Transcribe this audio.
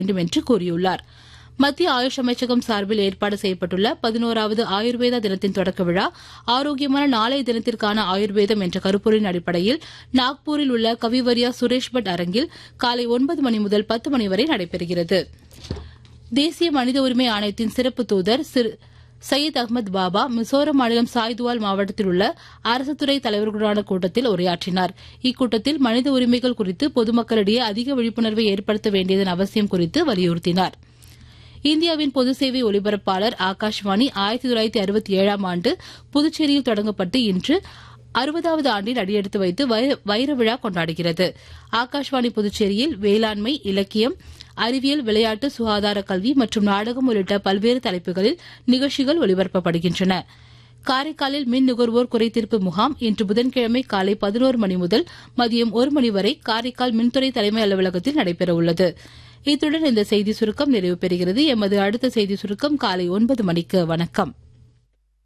வேண்டும் என்று கூறியுள்ளார் மத்திய ஆயுஷ் அமைச்சகம் சார்பில் ஏற்பாடு செய்யப்பட்டுள்ள பதினோராவது ஆயுர்வேதா தினத்தின் தொடக்க விழா ஆரோக்கியமான நாளைய தினத்திற்கான ஆயுர்வேதம் என்ற கருப்பொருளின் அடிப்படையில் நாக்பூரில் உள்ள கவிவரியா சுரேஷ் பட் அரங்கில் காலை ஒன்பது மணி முதல் பத்து மணி வரை நடைபெறுகிறது தேசிய மனித உரிமை ஆணையத்தின் சிறப்பு தூதர் சிறு சையத் அகமது பாபா மிசோரம் மாநிலம் சாய்துவால் மாவட்டத்தில் உள்ள அரசு துறை தலைவர்களுடனான கூட்டத்தில் உரையாற்றினார் இக்கூட்டத்தில் மனித உரிமைகள் குறித்து பொதுமக்களிடையே அதிக விழிப்புணர்வை ஏற்படுத்த வேண்டியதன் அவசியம் குறித்து வலியுறுத்தினார் இந்தியாவின் பொது சேவை ஒலிபரப்பாளர் ஆகாஷ்வாணி ஆயிரத்தி தொள்ளாயிரத்தி அறுபத்தி ஏழாம் ஆண்டு புதுச்சேரியில் தொடங்கப்பட்டு இன்று அறுபதாவது ஆண்டில் அடியெடுத்து வைத்து வைர- வைர விழா கொண்டாடுகிறது ஆகாஷ்வாணி புதுச்சேரியில் வேளாண்மை இலக்கியம் அறிவியல் விளையாட்டு சுகாதார கல்வி மற்றும் நாடகம் உள்ளிட்ட பல்வேறு தலைப்புகளில் நிகழ்ச்சிகள் ஒலிபரப்பப்படுகின்றன காரைக்காலில் மின் நுகர்வோர் குறைதீர்ப்பு முகாம் இன்று புதன்கிழமை காலை பதினோரு மணி முதல் மதியம் ஒரு மணி வரை காரைக்கால் மின்துறை தலைமை அலுவலகத்தில் நடைபெறவுள்ளது இத்துடன் இந்த செய்தி சுருக்கம் நிறைவு பெறுகிறது எமது அடுத்த செய்தி சுருக்கம் காலை ஒன்பது மணிக்கு வணக்கம்